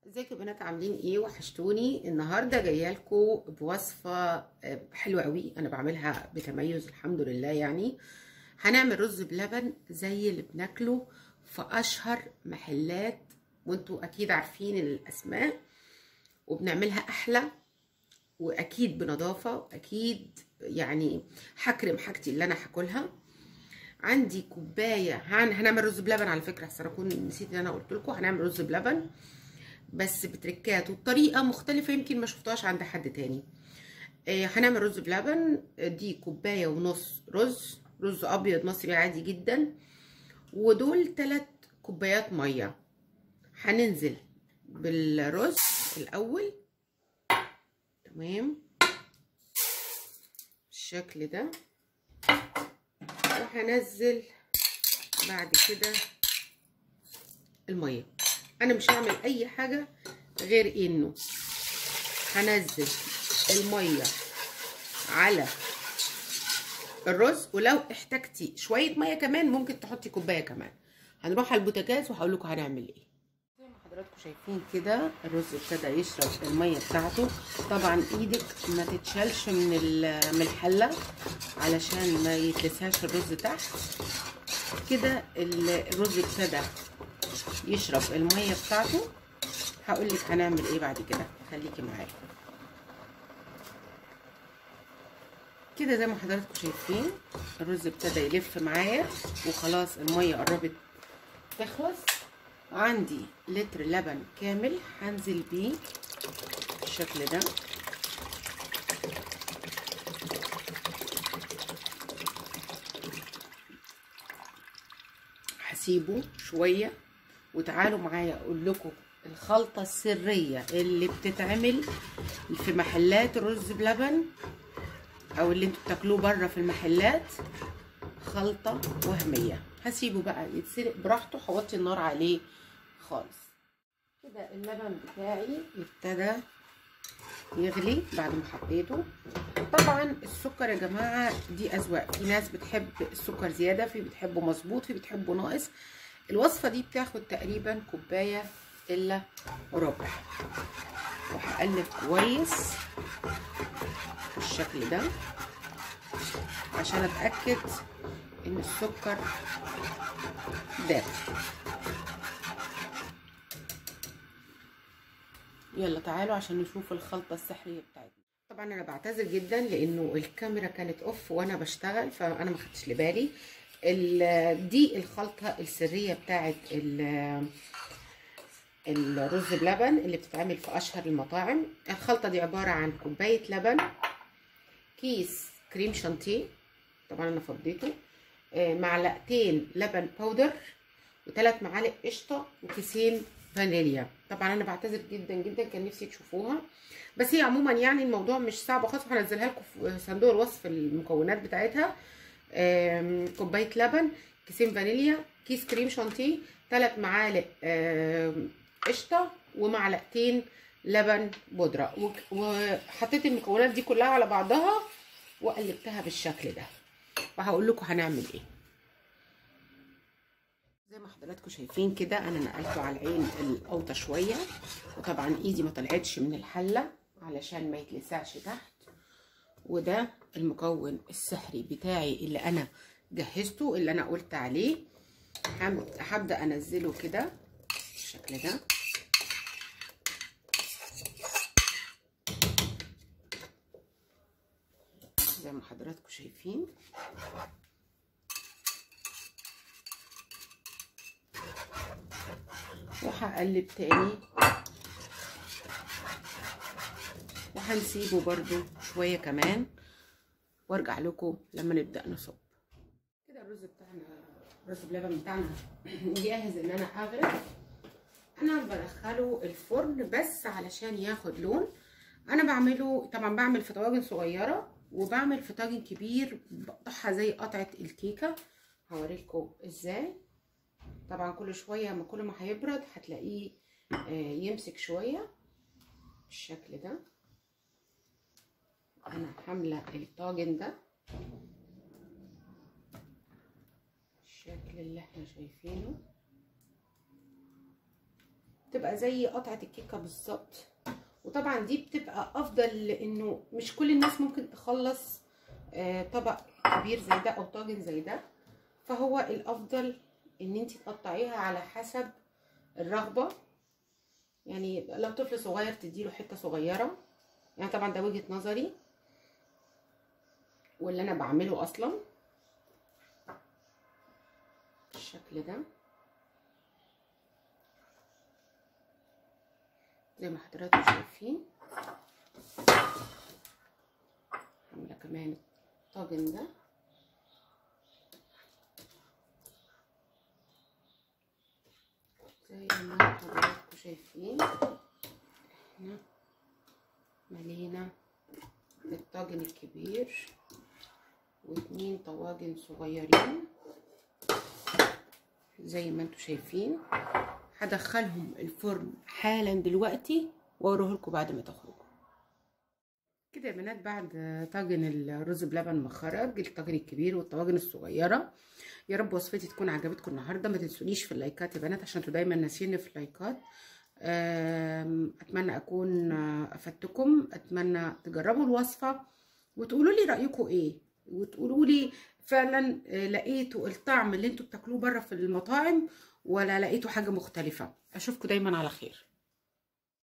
ازيكم يا بنات عاملين ايه وحشتوني النهارده جايه لكم بوصفه حلوه قوي انا بعملها بتميز الحمد لله يعني هنعمل رز بلبن زي اللي بناكله في اشهر محلات وانتوا اكيد عارفين الاسماء وبنعملها احلى واكيد بنظافه واكيد يعني هكرم حاجتي اللي انا هاكلها عندي كوبايه هنعمل رز بلبن على فكره عشان اكون نسيت ان انا قلت لكم هنعمل رز بلبن بس بتركات وبطريقه مختلفه يمكن ما شفتهاش عند حد تاني آه هنعمل رز بلبن دي كوبايه ونص رز رز ابيض مصري عادي جدا ودول ثلاث كوبايات ميه هننزل بالرز الاول تمام بالشكل ده وهنزل بعد كده الميه انا مش هعمل اي حاجه غير انه هنزل الميه على الرز ولو احتجتي شويه ميه كمان ممكن تحطي كوبايه كمان هنروح على البوتاجاز وهقول لكم هنعمل ايه زي ما حضراتكم شايفين كده الرز ابتدى يشرب الميه بتاعته طبعا ايدك ما تتشالش من من الحله علشان ما يتلسهاش الرز تحت كده الرز ابتدى يشرب الميه بتاعته هقول لك هنعمل ايه بعد كده خليكي معايا كده زي ما حضراتكم شايفين الرز ابتدى يلف معايا وخلاص الميه قربت تخلص عندي لتر لبن كامل هنزل بيه بالشكل ده هسيبه شويه وتعالوا معايا اقول لكم الخلطه السريه اللي بتتعمل في محلات الرز بلبن او اللي انتوا بتاكلوه بره في المحلات خلطه وهميه هسيبه بقى يتسلق براحته هوطي النار عليه خالص كده اللبن بتاعي ابتدى يغلي بعد ما حطيته طبعا السكر يا جماعه دي اذواق في ناس بتحب السكر زياده في بتحبه مظبوط في بتحبه ناقص الوصفه دي بتاخد تقريبا كوبايه الا ربع وهقلب كويس بالشكل ده عشان اتاكد ان السكر داب يلا تعالوا عشان نشوف الخلطه السحريه بتاعتنا طبعا انا بعتذر جدا لانه الكاميرا كانت اوف وانا بشتغل فانا ما خدتش لبالي دي الخلطه السريه بتاعت الرز بلبن اللي بتتعمل في اشهر المطاعم الخلطه دي عباره عن كوبايه لبن كيس كريم شانتيه طبعا انا فضيته معلقتين لبن باودر وثلاث معالق قشطه وكيسين فانيليا طبعا انا بعتذر جدا جدا كان نفسي تشوفوها بس هي عموما يعني الموضوع مش صعب خالص هنزلها لكم في صندوق الوصف المكونات بتاعتها كوبايه لبن كيسين فانيليا كيس كريم شانتيه ثلاث معالق قشطه ومعلقتين لبن بودره وحطيت المكونات دي كلها على بعضها وقلبتها بالشكل ده وهقول لكم هنعمل ايه زي ما حضراتكم شايفين كده انا نقلته على العين الاوطى شويه وطبعا ايدي ما طلعتش من الحله علشان ما يتلسعش تحت وده المكون السحري بتاعي اللي انا جهزته اللي انا قلت عليه هبدا انزله كده بالشكل ده زي ما حضراتكم شايفين وهقلب تاني وهنسيبه برده شويه كمان وارجع لكم لما نبدا نصب كده الرز بتاعنا الرز بلبن بتاعنا جاهز ان انا اغرف انا بدخله الفرن بس علشان ياخد لون انا بعمله طبعا بعمل في طواجن صغيره وبعمل في طاجن كبير بقطعها زي قطعه الكيكه هوريلكم ازاي طبعا كل شويه ما كل ما هيبرد هتلاقيه يمسك شويه بالشكل ده انا حامله الطاجن ده الشكل اللي احنا شايفينه بتبقى زي قطعه الكيكه بالظبط وطبعا دي بتبقى افضل لانه مش كل الناس ممكن تخلص آه طبق كبير زي ده او طاجن زي ده فهو الافضل ان انت تقطعيها على حسب الرغبه يعني لو طفل صغير تديله حته صغيره يعني طبعا ده وجهه نظري واللي انا بعمله اصلا بالشكل ده زي ما حضراتكم شايفين عامله كمان الطاجن ده زي ما حضراتكم شايفين احنا ملينا الطاجن الكبير واتنين طواجن صغيرين زي ما انتم شايفين هدخلهم الفرن حالا دلوقتي واوريه لكم بعد ما تخرجوا كده يا بنات بعد طاجن الرز بلبن ما خرج الطاجن الكبير والطواجن الصغيره يا رب وصفتي تكون عجبتكم النهارده ما تنسونيش في اللايكات يا بنات عشان انتوا دايما ناسيني في اللايكات اتمنى اكون افدتكم اتمنى تجربوا الوصفه وتقولوا لي رايكم ايه وتقولوا لي فعلا لقيتوا الطعم اللي انتوا بتاكلوه بره في المطاعم ولا لقيتوا حاجه مختلفه اشوفكم دايما على خير